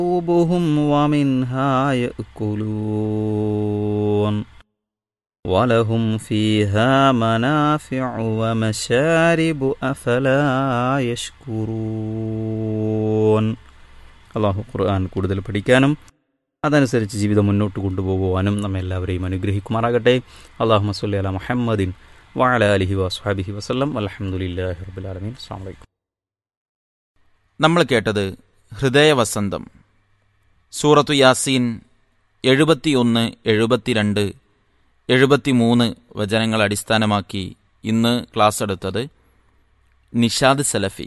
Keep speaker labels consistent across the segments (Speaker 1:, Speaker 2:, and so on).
Speaker 1: قلوبهم ومنها يأكلون ولهم فيها منافع ومشارب أفلا يشكرون അള്ളാഹു ഖുർആൻ കൂടുതൽ പഠിക്കാനും അതനുസരിച്ച് ജീവിതം മുന്നോട്ട് കൊണ്ടുപോകുവാനും നമ്മെ എല്ലാവരെയും അനുഗ്രഹിക്കുമാറാകട്ടെ അള്ളാഹു മസ്ലി അല മുഹമ്മദിൻ വാല അലഹി വസ്ഹാബിഹി വസ്ലം അലഹമുല്ലാഹി റബുലാലമീൻ അസ്സാം വലൈക്കും
Speaker 2: നമ്മൾ കേട്ടത് ഹൃദയവസന്തം സൂറത്തു യാസീൻ എഴുപത്തിയൊന്ന് എഴുപത്തിരണ്ട് എഴുപത്തിമൂന്ന് വചനങ്ങൾ അടിസ്ഥാനമാക്കി ഇന്ന് ക്ലാസ് എടുത്തത് നിഷാദ് സലഫി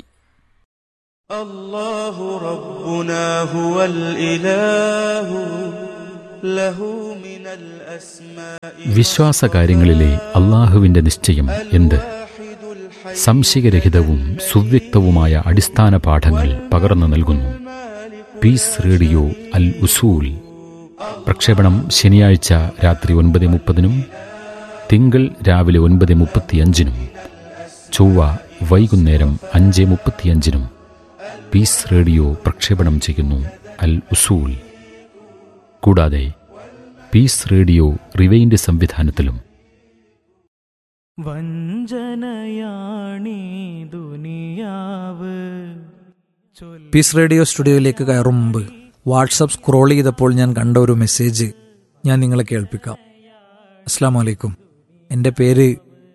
Speaker 3: الله ربنا هو الإله له من الأسماء
Speaker 4: വിശ്വാസകാര്യങ്ങളിലെ അള്ളാഹുവിന്റെ നിശ്ചയം എന്ത്
Speaker 3: الواحد الحي
Speaker 4: സംശയരഹിതവും സുവ്യക്തവുമായ അടിസ്ഥാന പാഠങ്ങൾ പകർന്നു നൽകുന്നു പീസ് റേഡിയോ അൽ ഉസൂൽ പ്രക്ഷേപണം ശനിയാഴ്ച രാത്രി ഒൻപത് മുപ്പതിനും തിങ്കൾ രാവിലെ ഒൻപത് മുപ്പത്തിയഞ്ചിനും ചൊവ്വ വൈകുന്നേരം അഞ്ച് മുപ്പത്തിയഞ്ചിനും പീസ് റേഡിയോ പ്രക്ഷേപണം ചെയ്യുന്നു അൽ ഉസൂൽ കൂടാതെ പീസ് റേഡിയോ റിവൈൻഡ് സംവിധാനത്തിലും
Speaker 5: വഞ്ചനയാണീ ദുനിയാവ്
Speaker 6: പീസ് റേഡിയോ സ്റ്റുഡിയോയിലേക്ക് കയറും മുമ്പ് വാട്സപ്പ് സ്ക്രോൾ ചെയ്തപ്പോൾ ഞാൻ കണ്ട ഒരു മെസ്സേജ് ഞാൻ നിങ്ങളെ കേൾപ്പിക്കാം അസ്സാം വലൈക്കും എൻ്റെ പേര്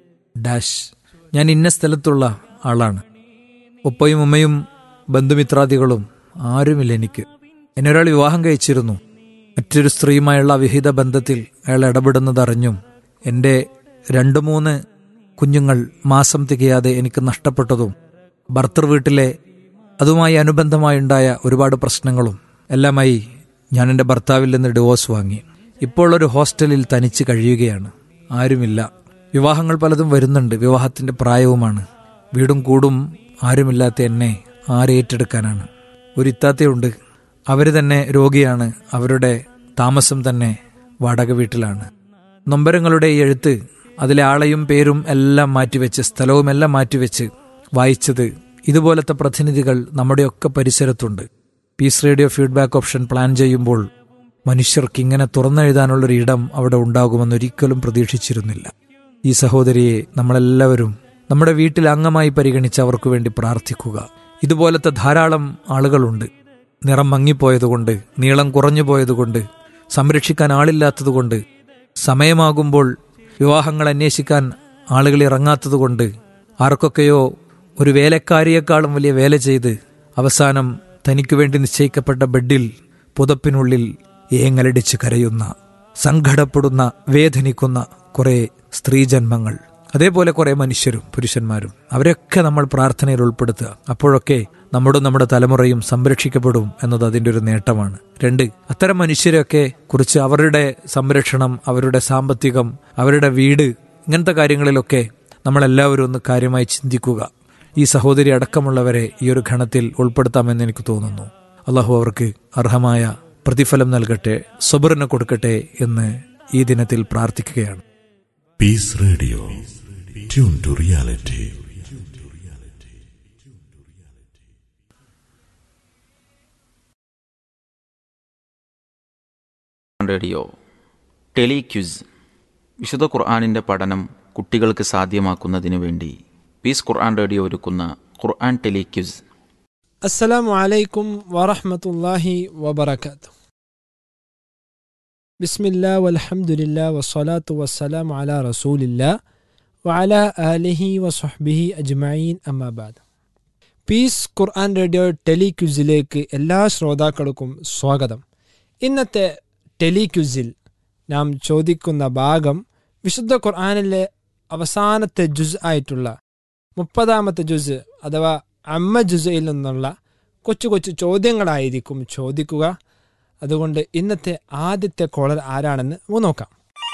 Speaker 6: ഡാഷ് ഞാൻ ഇന്ന സ്ഥലത്തുള്ള ആളാണ് ഉപ്പയും ഉമ്മയും ബന്ധുമിത്രാദികളും ആരുമില്ല എനിക്ക് എന്നെ ഒരാൾ വിവാഹം കഴിച്ചിരുന്നു മറ്റൊരു സ്ത്രീയുമായുള്ള അവിഹിത ബന്ധത്തിൽ അയാൾ ഇടപെടുന്നതറിഞ്ഞും എൻ്റെ രണ്ട് മൂന്ന് കുഞ്ഞുങ്ങൾ മാസം തികയാതെ എനിക്ക് നഷ്ടപ്പെട്ടതും ഭർത്തൃ വീട്ടിലെ അതുമായി അനുബന്ധമായുണ്ടായ ഒരുപാട് പ്രശ്നങ്ങളും എല്ലാമായി ഞാൻ എൻ്റെ ഭർത്താവിൽ നിന്ന് ഡിവോഴ്സ് വാങ്ങി ഇപ്പോൾ ഒരു ഹോസ്റ്റലിൽ തനിച്ച് കഴിയുകയാണ് ആരുമില്ല വിവാഹങ്ങൾ പലതും വരുന്നുണ്ട് വിവാഹത്തിന്റെ പ്രായവുമാണ് വീടും കൂടും ആരുമില്ലാത്ത എന്നെ ആരേറ്റെടുക്കാനാണ് ഒരു ഇത്താത്തയുണ്ട് അവർ തന്നെ രോഗിയാണ് അവരുടെ താമസം തന്നെ വാടക വീട്ടിലാണ് നൊമ്പരങ്ങളുടെ ഈ എഴുത്ത് അതിലെ ആളെയും പേരും എല്ലാം മാറ്റിവെച്ച് സ്ഥലവും എല്ലാം മാറ്റിവെച്ച് വായിച്ചത് ഇതുപോലത്തെ പ്രതിനിധികൾ നമ്മുടെയൊക്കെ പരിസരത്തുണ്ട് peace radio feedback option plan ചെയ്യുമ്പോൾ മനുഷ്യർക്ക് ഇങ്ങനെ തുറന്നെഴുതാനുള്ളൊരു ഇടം അവിടെ ഉണ്ടാകുമെന്നൊരിക്കലും പ്രതീക്ഷിച്ചിരുന്നില്ല ഈ സഹോദരിയെ നമ്മളെല്ലാവരും നമ്മുടെ വീട്ടിൽ അംഗമായി പരിഗണിച്ച് അവർക്ക് വേണ്ടി പ്രാർത്ഥിക്കുക ഇതുപോലത്തെ ധാരാളം ആളുകളുണ്ട് നിറം മങ്ങിപ്പോയതുകൊണ്ട് നീളം കുറഞ്ഞു പോയതുകൊണ്ട് സംരക്ഷിക്കാൻ ആളില്ലാത്തതുകൊണ്ട് സമയമാകുമ്പോൾ വിവാഹങ്ങൾ അന്വേഷിക്കാൻ ആളുകൾ ഇറങ്ങാത്തതുകൊണ്ട് ആർക്കൊക്കെയോ ഒരു വേലക്കാരിയേക്കാളും വലിയ വേല ചെയ്ത് അവസാനം തനിക്കു വേണ്ടി നിശ്ചയിക്കപ്പെട്ട ബെഡിൽ പുതപ്പിനുള്ളിൽ ഏങ്ങലടിച്ച് കരയുന്ന സങ്കടപ്പെടുന്ന വേദനിക്കുന്ന കുറെ സ്ത്രീജന്മങ്ങൾ അതേപോലെ കുറെ മനുഷ്യരും പുരുഷന്മാരും അവരൊക്കെ നമ്മൾ പ്രാർത്ഥനയിൽ ഉൾപ്പെടുത്തുക അപ്പോഴൊക്കെ നമ്മുടെ നമ്മുടെ തലമുറയും സംരക്ഷിക്കപ്പെടും എന്നത് അതിന്റെ ഒരു നേട്ടമാണ് രണ്ട് അത്തരം മനുഷ്യരെയൊക്കെ കുറിച്ച് അവരുടെ സംരക്ഷണം അവരുടെ സാമ്പത്തികം അവരുടെ വീട് ഇങ്ങനത്തെ കാര്യങ്ങളിലൊക്കെ നമ്മളെല്ലാവരും ഒന്ന് കാര്യമായി ചിന്തിക്കുക ഈ സഹോദരി അടക്കമുള്ളവരെ ഈ ഒരു ഘണത്തിൽ ഉൾപ്പെടുത്താമെന്ന് എനിക്ക് തോന്നുന്നു അള്ളാഹു അവർക്ക് അർഹമായ പ്രതിഫലം നൽകട്ടെ സബറിന് കൊടുക്കട്ടെ എന്ന് ഈ ദിനത്തിൽ പ്രാർത്ഥിക്കുകയാണ്
Speaker 7: Peace Radio. Tune to reality.
Speaker 2: Radio ടെലിക്യുസ് വിശുദ്ധ ഖുർആാനിൻ്റെ പഠനം കുട്ടികൾക്ക് സാധ്യമാക്കുന്നതിന് വേണ്ടി പീസ് ഖുർആൻ റേഡിയോ ഒരുക്കുന്ന ഖുർആൻ ടെലിക്യുസ്
Speaker 8: السلام عليكم ورحمة الله وبركاته بسم الله والحمد لله والصلاة والسلام على رسول الله وعلى آله وصحبه أجمعين أما بعد പീസ് ഖുർആൻ റേഡിയോ ടെലിക്യുസിലേക്ക് എല്ലാ ശ്രോതാക്കൾക്കും സ്വാഗതം ഇന്നത്തെ ടെലിക്യുസിൽ നാം ചോദിക്കുന്ന ഭാഗം വിശുദ്ധ ഖുർആനിലെ അവസാനത്തെ ജുസ് ആയിട്ടുള്ള മുപ്പതാമത്തെ ജുസ് അഥവാ അമ്മ ജുസയിൽ നിന്നുള്ള കൊച്ചു കൊച്ചു ചോദ്യങ്ങളായിരിക്കും ചോദിക്കുക അതുകൊണ്ട് ഇന്നത്തെ ആദ്യത്തെ കോളർ ആരാണെന്ന് നമുക്ക് നോക്കാം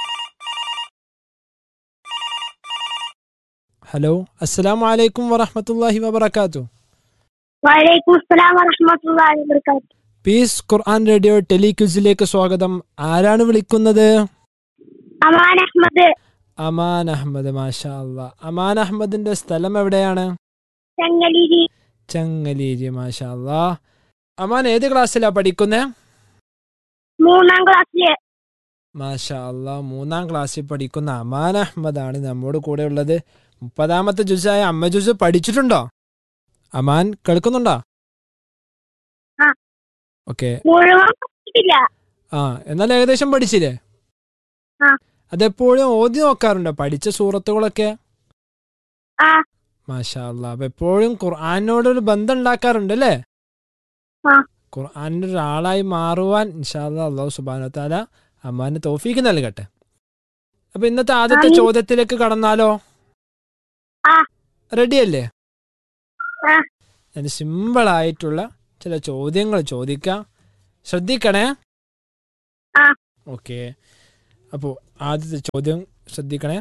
Speaker 8: ഹലോ അസ്സലാം വലൈക്കും വറഹമത്തല്ലാഹി വബർക്കാത്തു
Speaker 9: വലൈക്കും അസ്സലാം വറഹ്മത്തുള്ളാഹി വബറകാതുഹു
Speaker 8: പീസ് ഖുർആൻ റേഡിയോ ടെലിക്യൂസിലേക്ക് സ്വാഗതം ആരാണ് വിളിക്കുന്നത്
Speaker 9: അമാൻ അഹമ്മദ്
Speaker 8: അമാൻ അഹമ്മദ് മാഷാ അല്ലാ അമാൻ അഹമ്മദിന്റെ സ്ഥലം എവിടെയാണ്
Speaker 9: ചെങ്ങലിരി
Speaker 8: ചങ്ങലേരി മാഷാ അല്ലാ അമാൻ ഏത് ക്ലാസ്സിലാ പഠിക്കുന്നേ
Speaker 9: മൂന്നാം ക്ലാസ്സില്
Speaker 8: മാഷാ അല്ലാ മൂന്നാം ക്ലാസ്സിൽ പഠിക്കുന്ന അമാൻ അഹമ്മദാണ് നമ്മോട് കൂടെ ഉള്ളത് മുപ്പതാമത്തെ ജുസായ അമ്മ ജുസ് പഠിച്ചിട്ടുണ്ടോ അമാൻ കേൾക്കുന്നുണ്ടോ
Speaker 9: ആ.
Speaker 8: ഓക്കെ
Speaker 9: മുഴുവൻ പഠിച്ചിട്ടില്ല
Speaker 8: ആ എന്നാൽ ഏകദേശം പഠിച്ചില്ലേ
Speaker 9: ആ.
Speaker 8: അതെപ്പോഴും ഓതി നോക്കാറുണ്ടോ പഠിച്ച സൂറത്തുകളൊക്കെ
Speaker 9: ആ
Speaker 8: മാഷാ അല്ലാ അപ്പൊ എപ്പോഴും ഖുർആാനോടൊരു ബന്ധം ഉണ്ടാക്കാറുണ്ട് അല്ലേ
Speaker 9: ആ.
Speaker 8: ഖുർആാനിന്റെ ഒരാളായി മാറുവാൻ ഇൻഷാല്ല അള്ളാഹു സുബാന താല അമ്മാന് തോഫീക്ക് നൽകട്ടെ അപ്പൊ ഇന്നത്തെ ആദ്യത്തെ
Speaker 9: ആമീൻ.
Speaker 8: ചോദ്യത്തിലേക്ക് കടന്നാലോ
Speaker 9: ആ.
Speaker 8: റെഡിയല്ലേ
Speaker 9: ആ.
Speaker 8: ഞാൻ സിമ്പിൾ ആയിട്ടുള്ള ചില ചോദ്യങ്ങൾ ചോദിക്കാം ശ്രദ്ധിക്കണേ
Speaker 9: ആ.
Speaker 8: ഓക്കെ അപ്പോ ആദ്യത്തെ ചോദ്യം ശ്രദ്ധിക്കണേ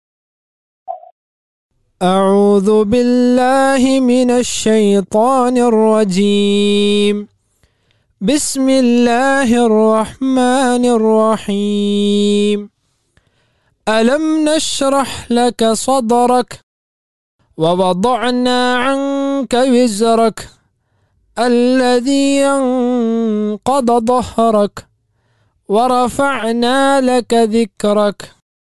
Speaker 8: أعوذ بالله من الشيطان الرجيم بسم الله الرحمن الرحيم ألم نشرح لك صدرك ووضعنا عنك وزرك الذي ينقض ظهرك ورفعنا لك ذكرك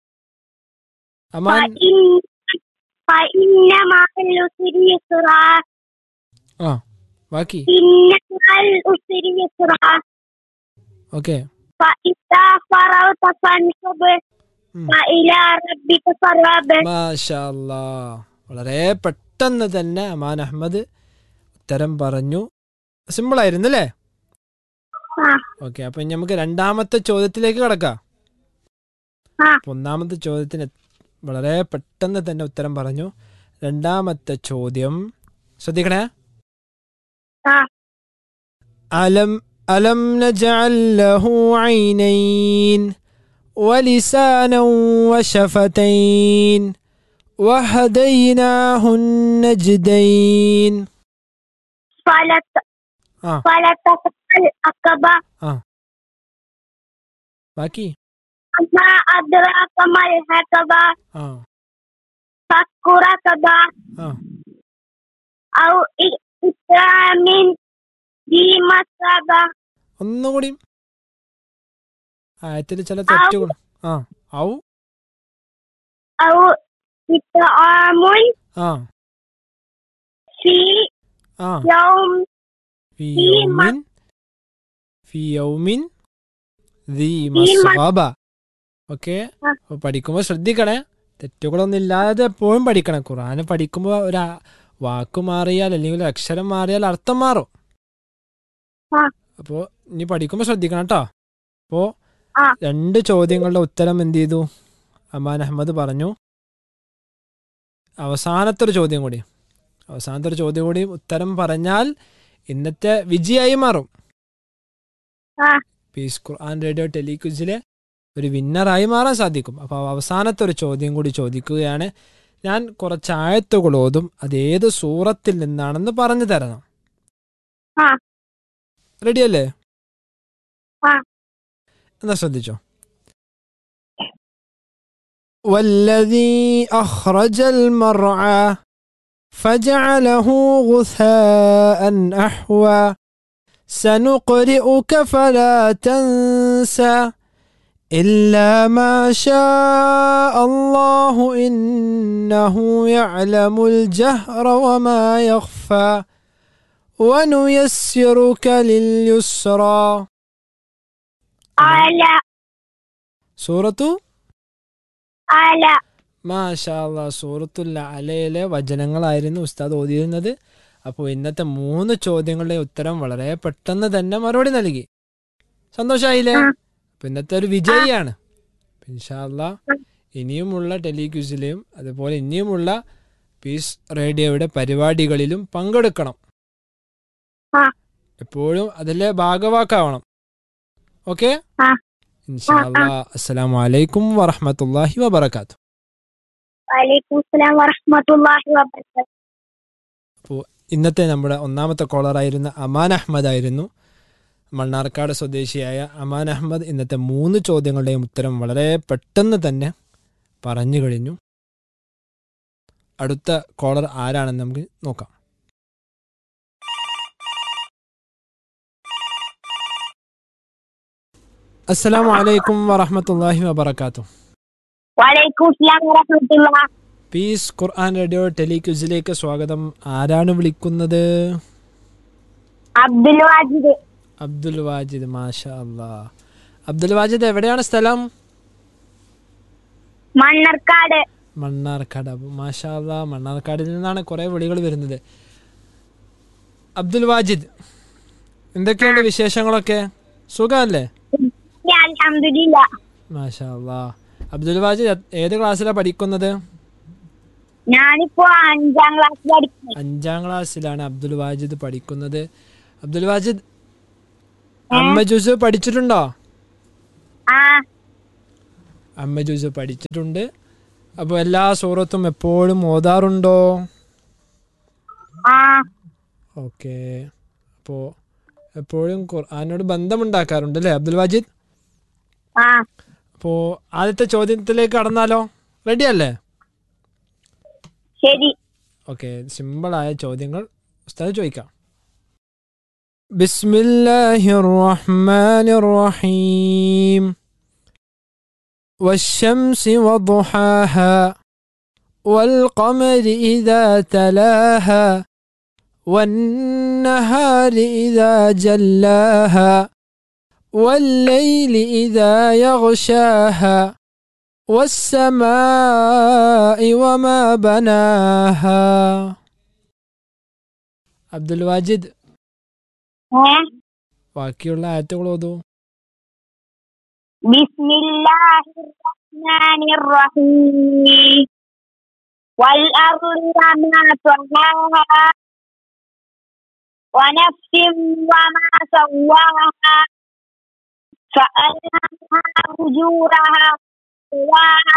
Speaker 8: أمان
Speaker 9: فإن فإن مع العسر يسرا
Speaker 8: آه باقي
Speaker 9: إن مع العسر يسرا
Speaker 8: أوكي
Speaker 9: فإذا فرغت فانصب
Speaker 8: ഉം.
Speaker 9: وإلى ربك فارغب
Speaker 8: മാഷാ അല്ലാ വളരെ പെട്ടെന്ന് തന്നെ അമാൻ അഹമ്മദ് ഉത്തരം പറഞ്ഞു സിമ്പിൾ ആയിരുന്നു അല്ലേ
Speaker 9: ആ.
Speaker 8: ഓക്കെ അപ്പൊ ഇനി നമുക്ക് രണ്ടാമത്തെ ചോദ്യത്തിലേക്ക് കടക്കാം
Speaker 9: ആ.
Speaker 8: അപ്പൊ ഒന്നാമത്തെ ചോദ്യത്തിന് വളരെ പെട്ടെന്ന് തന്നെ ഉത്തരം പറഞ്ഞു രണ്ടാമത്തെ ചോദ്യം ശ്രദ്ധിക്കണേ
Speaker 9: ആ.
Speaker 8: അലം അലം നജഅൽ ലഹു ഐനൈൻ ولسانا وشفتين وهديناه النجدين
Speaker 9: فلت
Speaker 8: آه.
Speaker 9: فلتقى العقبة
Speaker 8: باقي
Speaker 9: وما أدراك ما العقبة
Speaker 8: اه
Speaker 9: فك رقبة
Speaker 8: اه
Speaker 9: أو إطعام ذي مسغبة
Speaker 8: ഒന്നുകൂടി ആയത്തിൽ ചില തെറ്റുകൾ ആ ഔ
Speaker 9: أو إطعام
Speaker 8: ആ
Speaker 9: في
Speaker 8: ആ
Speaker 9: يوم
Speaker 8: ഫി
Speaker 9: ഈ മ-
Speaker 8: യൗമിൻ ഫി യൗമിൻ ദി
Speaker 9: ഈ മ-
Speaker 8: മസ്ഗബ ഓക്കെ
Speaker 9: ആ.
Speaker 8: അപ്പോൾ പഠിക്കുമ്പോൾ ശ്രദ്ധിക്കണേ തെറ്റുകളൊന്നും ഇല്ലാതെ എപ്പോഴും പഠിക്കണം ഖുറാന് പഠിക്കുമ്പോൾ ഒരു ആ- വാക്ക് മാറിയാൽ അല്ലെങ്കിൽ ഒരു അക്ഷരം മാറിയാൽ അർത്ഥം മാറും
Speaker 9: ആ.
Speaker 8: അപ്പോൾ ഇനി പഠിക്കുമ്പോൾ ശ്രദ്ധിക്കണം കേട്ടോ അപ്പോൾ
Speaker 9: ആ.
Speaker 8: രണ്ട് ചോദ്യങ്ങളുടെ ഉത്തരം എന്ത് ചെയ്തു അമാൻ അഹമ്മദ് പറഞ്ഞു അവസാനത്തെ ഒരു ചോദ്യം കൂടി അവസാനത്തെ ഒരു ചോദ്യം കൂടി ഉത്തരം പറഞ്ഞാൽ ഇന്നത്തെ വിജയായി മാറും
Speaker 9: ആ.
Speaker 8: പീസ് ഖുർആൻ റേഡിയോ ടെലിക്വിസിലെ ഒരു വിന്നറായി മാറാൻ സാധിക്കും അപ്പോൾ അവസാനത്തെ ഒരു ചോദ്യം കൂടി ചോദിക്കുകയാണ് ഞാൻ കുറച്ച് ആയത്തുകൾ ഓതും അത് ഏത് സൂറത്തിൽ നിന്നാണെന്ന് പറഞ്ഞു തരണം
Speaker 9: ആ.
Speaker 8: റെഡിയല്ലേ
Speaker 9: ആ.
Speaker 8: എന്നാ ശ്രദ്ധിച്ചോ والذي أخرج المرعى فجعله غثاء أحوى سنقرئك فلا تنسى إلا ما شاء الله إنه يعلم الجهر وما يخفى ونيسرك لليسرى
Speaker 9: على
Speaker 8: سورة
Speaker 9: على
Speaker 8: മാഷാല്ല സൂറത്തുൽ അലയിലെ വചനങ്ങളായിരുന്നു ഉസ്താദ് ഓതിയിരുന്നത് അപ്പോൾ ഇന്നത്തെ മൂന്ന് ചോദ്യങ്ങളുടെ ഉത്തരം വളരെ പെട്ടെന്ന് തന്നെ മറുപടി നൽകി സന്തോഷായില്ലേ
Speaker 9: ആ.
Speaker 8: അപ്പൊ ഇന്നത്തെ ഒരു വിജയിയാണ് ഇൻഷാല്ല ഇനിയുമുള്ള ടെലിക്യൂസിലെയും അതുപോലെ ഇനിയുമുള്ള പീസ് റേഡിയോയുടെ പരിപാടികളിലും പങ്കെടുക്കണം
Speaker 9: ആ.
Speaker 8: എപ്പോഴും അതിലെ ഭാഗവാക്കാവണം ഓക്കെ
Speaker 9: ആ.
Speaker 8: ഇൻഷാല്ല അസ്സലാമു അലൈക്കും വറഹമത്തല്ലാഹി വബർക്കാത്തു
Speaker 9: وعليكم السلام ورحمة الله وبركاته
Speaker 8: ഇന്നത്തെ നമ്മുടെ ഒന്നാമത്തെ കോളറായിരുന്ന അമാൻ അഹമ്മദ് ആയിരുന്നു മണ്ണാർക്കാട് സ്വദേശിയായ അമാൻ അഹമ്മദ് ഇന്നത്തെ മൂന്ന് ചോദ്യങ്ങളുടെയും ഉത്തരം വളരെ പെട്ടെന്ന് തന്നെ പറഞ്ഞു കഴിഞ്ഞു അടുത്ത കോളർ ആരാണെന്ന് നമുക്ക് നോക്കാം അസ്സലാമു അലൈക്കും വറഹമത്തല്ലാഹി വബർക്കാത്തു
Speaker 9: വലൈക്കും അസ്സലാം വറഹ്മത്തുള്ളാ
Speaker 8: പീസ് ഖുർആൻ റേഡിയോ ടെലിക്യൂസിലേക്ക് സ്വാഗതം ആരാണ് വിളിക്കുന്നത്
Speaker 9: അബ്ദുൽ വാജിദ്
Speaker 8: അബ്ദുൽ വാജിദ് മാഷാ അല്ലാ അബ്ദുൽ വാജിദ് എവിടെയാണ് സ്ഥലം
Speaker 9: മണ്ണർക്കാട്
Speaker 8: മണ്ണാർക്കാട് അപ്പോൾ മാഷാ അല്ലാ മണ്ണാർക്കാടിൽ നിന്നാണ് കുറേ വിളികൾ വരുന്നത് അബ്ദുൽ വാജിദ് എന്തൊക്കെയുണ്ട് വിശേഷങ്ങളൊക്കെ സുഖമല്ലേ
Speaker 9: അൽഹംദുലില്ല
Speaker 8: മാഷാ അല്ലാ അബ്ദുൽ വാജിദ് എ- ഏത് ക്ലാസ്സിലാണ് പഠിക്കുന്നത്
Speaker 9: ഞാനിപ്പോ അഞ്ചാം ക്ലാസ് പഠിക്കുന്നു
Speaker 8: അഞ്ചാം ക്ലാസ്സിലാണ് അബ്ദുൽ വാജിദ് പഠിക്കുന്നത് അബ്ദുൽ വാജിദ് അമ്മ ജ്യൂസ് പഠിച്ചിട്ടുണ്ടോ
Speaker 9: ആ
Speaker 8: അമ്മ ജ്യൂസ് പഠിച്ചിട്ടുണ്ട് അപ്പോൾ എല്ലാ സൂറത്തും എപ്പോഴും ഓതാറുണ്ടോ
Speaker 9: ആ
Speaker 8: ഓക്കെ അപ്പോൾ എപ്പോഴും ഖുർആാനോട് ബന്ധമുണ്ടാക്കാറുണ്ട് അല്ലേ അബ്ദുൽ വാജിദ്
Speaker 9: ആ
Speaker 8: അപ്പോൾ ആദ്യത്തെ ചോദ്യത്തിലേക്ക് കടന്നാലോ റെഡി അല്ലേ
Speaker 9: ശരി
Speaker 8: ഓക്കെ സിമ്പിളായ ചോദ്യങ്ങൾ ഉസ്താദ് ചോദിക്കാം ബിസ്മില്ലാഹിർ റഹ്മാനിർ റഹീം والشمس وضحاها والقمر إذا تلاها والنهار إذا جلاها والليل إذا يغشاها والسماء وما بناها അബ്ദുൽ വാജിദ്
Speaker 9: ഏ
Speaker 8: ബാക്കിയുള്ള ആയത്തുകൾ ഓതൂ
Speaker 9: ബിസ്മില്ലാഹിർ റഹ്മാനിർ റഹീം والأرض وما طحاها ونفس وما سواها فألهمها فجورها وتقواها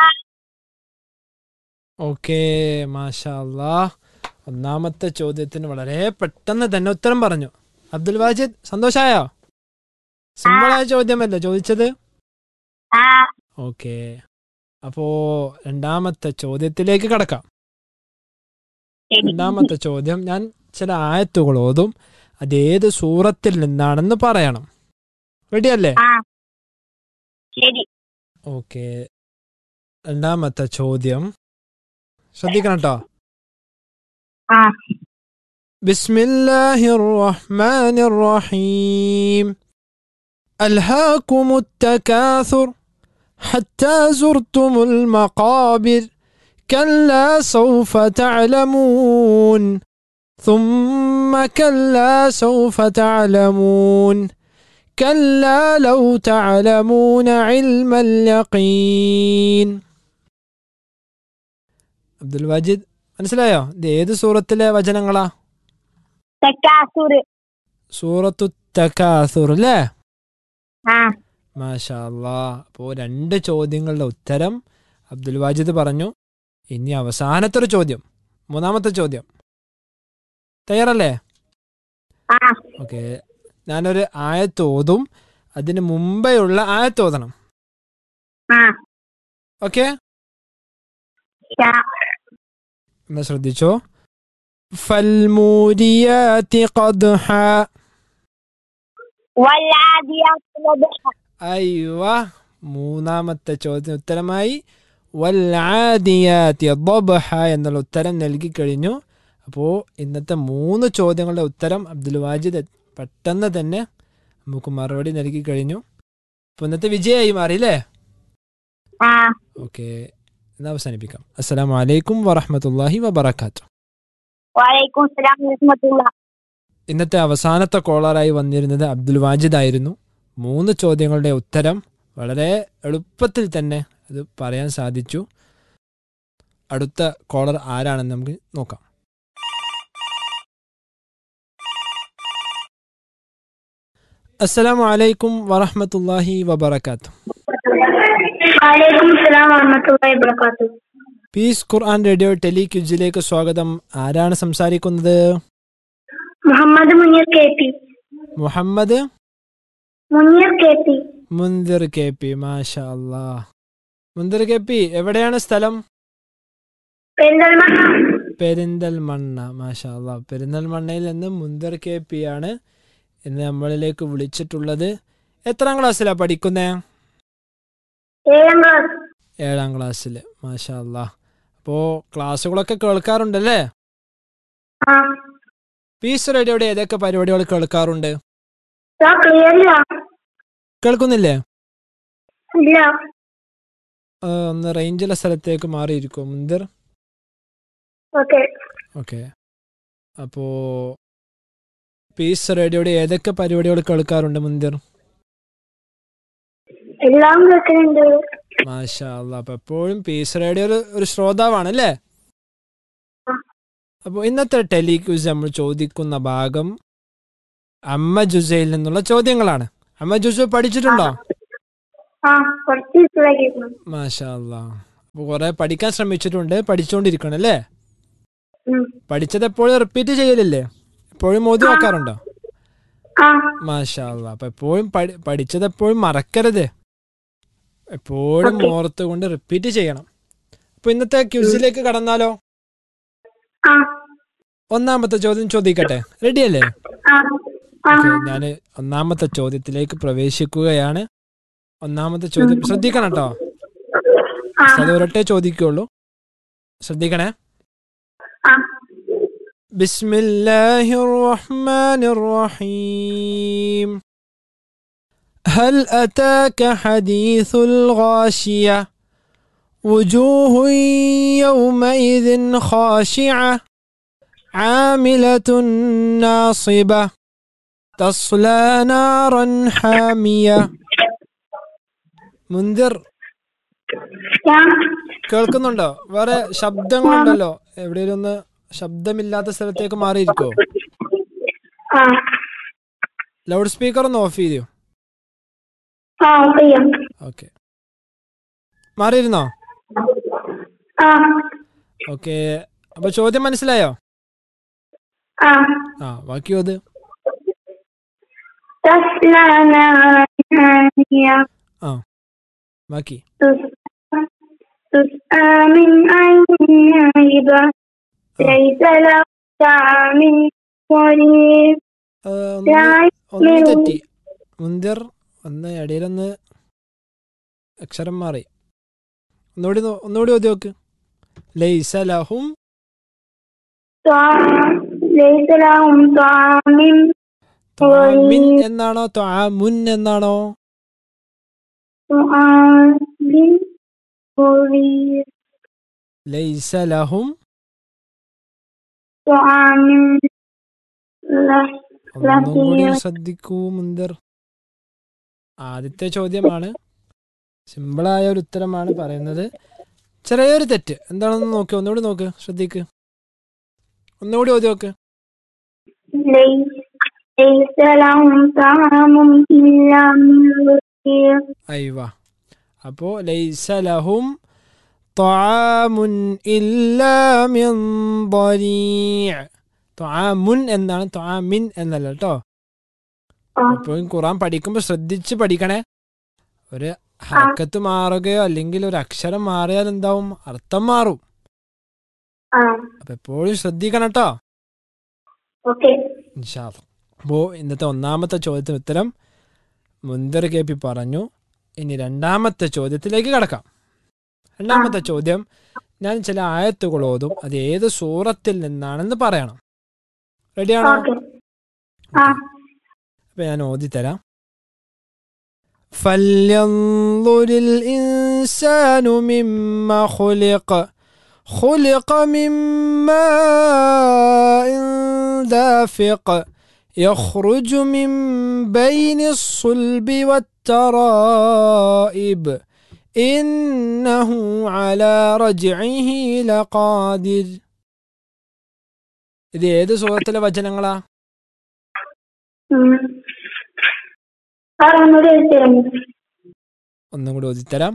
Speaker 8: ഓക്കെ മാഷാ അല്ലാ ഒന്നാമത്തെ ചോദ്യത്തിന് വളരെ പെട്ടെന്ന് തന്നെ ഉത്തരം പറഞ്ഞു അബ്ദുൽ വാജിദ് സന്തോഷായോ സിമ്പിളായ ചോദ്യമല്ലേ ചോദിച്ചത്
Speaker 9: ആ
Speaker 8: ഓക്കെ അപ്പോ രണ്ടാമത്തെ ചോദ്യത്തിലേക്ക് കടക്കാം
Speaker 9: ശരി
Speaker 8: രണ്ടാമത്തെ ചോദ്യം ഞാൻ ചില ആയത്തുകൾ ഓതും അതേത് സൂറത്തിൽ നിന്നാണെന്ന് പറയണം റെഡിയല്ലേ
Speaker 9: ആ ശരി
Speaker 8: ഓക്കെ രണ്ടാമത്തെ ചോദ്യം ശ്രദ്ധിക്കണം കേട്ടോ
Speaker 9: ആ
Speaker 8: بسم الله الرحمن الرحيم ألهاكم التكاثر حتى زرتم المقابر كلا سوف تعلمون ثم كلا سوف تعلمون كلا لو تعلمون علم اليقين عبد الواجد മനസ്സിലായോ ഇത് ഏത് സൂറത്തിലെ വചനങ്ങളാ
Speaker 9: തക്കാസുർ
Speaker 8: സൂറത്തു തക്കാസുർ അല്ലേ
Speaker 9: ആ
Speaker 8: മാഷാ അല്ലാ അപ്പോൾ രണ്ട് ചോദ്യങ്ങളുടെ ഉത്തരം അബ്ദുൽ വാജിദ് പറഞ്ഞു ഇനി അവസാനത്തെ ഒരു ചോദ്യം മൂന്നാമത്തെ ചോദ്യം തയ്യാറല്ലേ
Speaker 9: ആ
Speaker 8: ഓക്കെ ഞാനൊരു ആയത്ത് ഓതും അതിന് മുമ്പെയുള്ള ആയത്ത് ഓതണം
Speaker 9: ആ
Speaker 8: ഓക്കെ
Speaker 9: ശ
Speaker 8: എന്നാ ശ്രദ്ധിച്ചോ ഫൽമൂരിയാതി ഖദ്ഹ
Speaker 9: والعاديات ضبحا
Speaker 8: അയ്വ മൂന്നാമത്തെ ചോദ്യത്തിന് ഉത്തരമായി വല്ലാദിയാത്തി ദബ്ഹ എന്നുള്ള ഉത്തരം നൽകി കഴിഞ്ഞു അപ്പോൾ ഇന്നത്തെ മൂന്ന് ചോദ്യങ്ങളുടെ ഉത്തരം അബ്ദുൽ വാജിദ് പെട്ടെന്ന് തന്നെ നമുക്ക് മറുപടി നൽകി കഴിഞ്ഞു അപ്പോൾ ഇന്നത്തെ വിജയമായി മാറിയില്ലേ
Speaker 9: ആ
Speaker 8: ഓക്കെ എന്നാൽ അവസാനിപ്പിക്കാം അസ്സലാമു അലൈക്കും വറഹമത്തല്ലാഹി വബർക്കാത്തു
Speaker 9: വലൈക്കും സലാം വറഹ്മത്തുള്ള
Speaker 8: ഇന്നത്തെ അവസാനത്തെ കോളറായി വന്നിരുന്നത് അബ്ദുൽ വാജിദ് ആയിരുന്നു മൂന്ന് ചോദ്യങ്ങളുടെ ഉത്തരം വളരെ എളുപ്പത്തിൽ തന്നെ അത് പറയാൻ സാധിച്ചു അടുത്ത കോളർ ആരാണെന്ന് നമുക്ക് നോക്കാം അസ്സലാമു അലൈക്കും വറഹമത്തല്ലാഹി വബർക്കാത്തു
Speaker 9: വലൈക്കും സലാം വറഹ്മത്തുള്ളാഹി വബറകാതുഹു
Speaker 8: പീസ് ഖുർആൻ റേഡിയോ ടെലി ക്യുജിലേക്ക് സ്വാഗതം ആരാണ് സംസാരിക്കുന്നത്
Speaker 9: Muhammad Munir K P
Speaker 8: Muhammad
Speaker 9: Munir K P
Speaker 8: Munthir K P മാഷാ അല്ലാ മുന്തിർ കെ പി എവിടെയാണ് സ്ഥലം
Speaker 9: പെരിന്തൽമണ്ണ
Speaker 8: പെരിന്തൽമണ്ണ മാഷാ അല്ലാ പെരിന്തൽമണ്ണയിൽ നിന്ന് മുന്തിർ കെ പി ആണ് ഇന്ന് നമ്മളിലേക്ക് വിളിച്ചിട്ടുള്ളത് എത്രാം ക്ലാസ്സിലാ പഠിക്കുന്നേ
Speaker 9: ഏഴാം ക്ലാസ്
Speaker 8: ഏഴാം ക്ലാസ്സിൽ മാഷാ അല്ലാ അപ്പോൾ ക്ലാസ്സുകളൊക്കെ കേൾക്കാറുണ്ടല്ലേ
Speaker 9: ആ
Speaker 8: പീസ് റേഡിയോയുടെ ഏതൊക്കെ പരിപാടികൾ കേൾക്കാറുണ്ട്
Speaker 9: സാ ക്ലിയറില്ല
Speaker 8: കേൾക്കുന്നില്ലേ
Speaker 9: ഇല്ല
Speaker 8: ആ, ഒന്ന് റേഞ്ചുള്ള സ്ഥലത്തേക്ക് മാറിയിരിക്കും മുന്തിർ
Speaker 9: ഓക്കെ
Speaker 8: ഓക്കെ അപ്പോൾ പീസ് റേഡിയോയുടെ ഏതൊക്കെ പരിപാടികൾ കേൾക്കാറുണ്ട് മുന്തിർ
Speaker 9: എല്ലാം കേൾക്കുന്നുണ്ട്
Speaker 8: മാഷാ അല്ലാ അപ്പോൾ എപ്പോഴും പീസ് റേഡിയോ ഒരു- ഒരു ശ്രോതാവാണ് അല്ലേ അപ്പോൾ ഇന്നത്തെ ടെലിക്യൂസ് നമ്മൾ ചോദിക്കുന്ന ഭാഗം അമ്മ ജുസയിൽ നിന്നുള്ള ചോദ്യങ്ങളാണ് അമ്മ ജുസു പഠിച്ചിട്ടുണ്ടോ
Speaker 9: ആ കുറച്ച് ദിവസമായി കേൾക്കുന്നു
Speaker 8: മാഷാ അല്ലാ അപ്പോൾ കുറെ പഠിക്കാൻ ശ്രമിച്ചിട്ടുണ്ട് പഠിച്ചുകൊണ്ടിരിക്കണം അല്ലേ
Speaker 9: ഉം.
Speaker 8: പഠിച്ചത് എപ്പോഴും റിപ്പീറ്റ് ചെയ്യലില്ലേ എപ്പോഴും മോദി വെക്കാറുണ്ടോ
Speaker 9: ആ
Speaker 8: മാഷാ അല്ലാ അപ്പൊ എപ്പോഴും പഠി- പഠിച്ചത് എപ്പോഴും മറക്കരുത് എപ്പോഴും
Speaker 9: Okay.
Speaker 8: ഓർത്ത് കൊണ്ട് റിപ്പീറ്റ് ചെയ്യണം അപ്പൊ ഇന്നത്തെ ക്യൂസിലേക്ക് കടന്നാലോ
Speaker 9: ആ
Speaker 8: ഒന്നാമത്തെ ചോദ്യം ചോദിക്കട്ടെ റെഡിയല്ലേ
Speaker 9: ആ ആ
Speaker 8: ഓക്കെ ഞാൻ ഒന്നാമത്തെ ചോദ്യത്തിലേക്ക് പ്രവേശിക്കുകയാണ് ഒന്നാമത്തെ ചോദ്യം ശ്രദ്ധിക്കണം കേട്ടോ
Speaker 9: ആ
Speaker 8: അത് ഒരൊറ്റേ ചോദിക്കുള്ളൂ ശ്രദ്ധിക്കണേ
Speaker 9: ആ
Speaker 8: بسم الله الرحمن الرحيم هل أتاك حديث الغاشية وجوه يومئذ خاشعة عاملة ناصبة تصلى نارا حامية മുന്തിർ
Speaker 9: ഞാൻ
Speaker 8: കേൾക്കുന്നുണ്ടോ വേറെ ശബ്ദങ്ങളുണ്ടല്ലോ എവിടെയെങ്കിലും ഒന്ന് ശബ്ദമില്ലാത്ത സ്ഥലത്തേക്ക് മാറിയിരിക്കോ
Speaker 9: ആ
Speaker 8: ലൗഡ് സ്പീക്കർ ഒന്ന് ഓഫ് ചെയ്തോ
Speaker 9: ആ ചെയ്യാം
Speaker 8: ഓക്കെ മാറിയിരുന്നോ
Speaker 9: ആ
Speaker 8: ഓക്കെ അപ്പൊ ചോദ്യം മനസ്സിലായോ
Speaker 9: ആ
Speaker 8: ആ ബാക്കി അത്
Speaker 9: تسلى نارا حامية
Speaker 8: ആ ബാക്കി
Speaker 9: تسقى تسقى من عين عيبة ليس له طعم وليم
Speaker 8: ആ, ഒന്ന്
Speaker 9: لا
Speaker 8: ഒന്ന്
Speaker 9: يسمن
Speaker 8: തെറ്റി മുന്തിർ ഒന്ന് ഇടയിലൊന്ന് അക്ഷരം മാറി ഒന്നുകൂടി നോ- ഒന്നുകൂടി ഓതി നോക്ക് ലൈസ ലഹും
Speaker 9: طعام ليس لهم طعام
Speaker 8: ത്വാമിൻ എന്നാണോ ത്വാമുൻ എന്നാണോ
Speaker 9: طعام وليم
Speaker 8: ലൈസ ലഹും
Speaker 9: طعام له
Speaker 8: ഒന്നും കൂടി
Speaker 9: ലഹീം.
Speaker 8: ശ്രദ്ധിക്കൂ മുന്തിർ ആദ്യത്തെ ചോദ്യമാണ് സിമ്പിളായ ഒരു ഉത്തരമാണ് പറയുന്നത് ചെറിയൊരു തെറ്റ് എന്താണെന്ന് നോക്ക് ഒന്നുകൂടി നോക്ക് ശ്രദ്ധിക്ക് ഒന്നുകൂടി ഓതി നോക്ക്
Speaker 9: ليس ليس لهم طعام إلا من ضريع
Speaker 8: അയ്വ അപ്പോ ലൈസ ലഹും ത്വാമുൻ ഇല്ലാ മിൻ ضريع ത്വാമുൻ എന്നാണ് ത്വാമിൻ എന്നല്ല കേട്ടോ എപ്പോഴും ഖുറാൻ പഠിക്കുമ്പോൾ ശ്രദ്ധിച്ച് പഠിക്കണേ ഒരു ഹർക്കത്ത് മാറുകയോ അല്ലെങ്കിൽ ഒരു അക്ഷരം മാറിയാൽ എന്താവും അർത്ഥം മാറും
Speaker 9: ആ
Speaker 8: അപ്പൊ എപ്പോഴും ശ്രദ്ധിക്കണം കേട്ടോ
Speaker 9: ഓക്കെ
Speaker 8: ഇൻഷാല്ല അപ്പോൾ ഇന്നത്തെ ഒന്നാമത്തെ ചോദ്യത്തിന് ഉത്തരം മുന്തർ കെ പി പറഞ്ഞു ഇനി രണ്ടാമത്തെ ചോദ്യത്തിലേക്ക് കടക്കാം രണ്ടാമത്തെ ചോദ്യം ഞാൻ ചില ആയത്തുകൾ ഓതും അത് ഏത് സൂറത്തിൽ നിന്നാണെന്ന് പറയണം റെഡിയാണോ
Speaker 9: ഓക്കെ ആ
Speaker 8: അപ്പൊ ഞാൻ ഓതിത്തരാം فلينظر الإنسان مما خلق خلق من ماء دافق يخرج من بين الصلب والترائب إنه على رجعه لقادر ഇത് ഏത് സൂറത്തിലെ വചനങ്ങളാ
Speaker 9: ഉം. സാർ ഒന്നുകൂടി എഴുതിത്തരാമോ
Speaker 8: ഒന്നും കൂടി ഓതിത്തരാം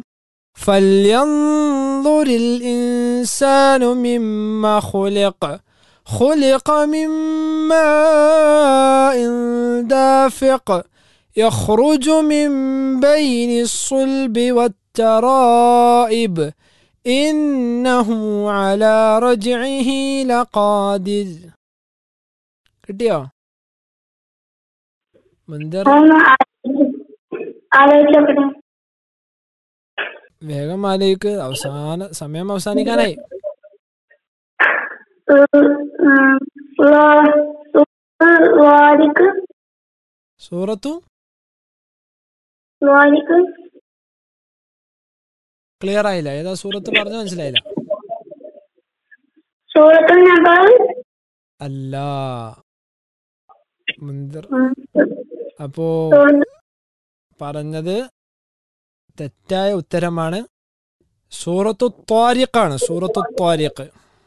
Speaker 8: فلينظر الإنسان مما خلق خلق من ماء دافق يخرج من بين الصلب والترائب إنه على رجعه لقادر കിട്ടിയോ മുന്തർ
Speaker 9: അതൊന്ന് ആലോചിച്ച് ആലോചിച്ചോക്കട്ടെ
Speaker 8: വേഗം ആലോചിക്ക് അവസാന സമയം അവസാനിക്കാനായി
Speaker 9: വാരിക്ക്
Speaker 8: സൂറത്തു
Speaker 9: വാരിക്ക്
Speaker 8: ക്ലിയർ ആയില്ല ഏതാ സൂറത്ത് പറഞ്ഞു മനസ്സിലായില്ല
Speaker 9: സൂറത്തുൽ നബൽ
Speaker 8: അല്ല മുന്തിർ അപ്പോ പറഞ്ഞത് തെറ്റായ ഉത്തരമാണ് സൂറത്തു ത്വാരിഖാണ് സൂറത്തു ത്വാരിഖ്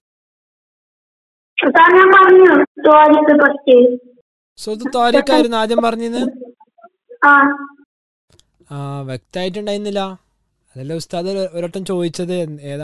Speaker 9: സാർ ഞാൻ പറഞ്ഞു വാരിക്ക് ഫസ്റ്റ്
Speaker 8: സൂറത്തു ത്വാരിഖായിരുന്നു ആദ്യം പറഞ്ഞത്
Speaker 9: ആ
Speaker 8: ആ വ്യക്തമായിട്ടുണ്ടായിരുന്നില്ല അതല്ലേ ഉസ്താദ് ഒരട്ടം ചോദിച്ചത് ഏതാ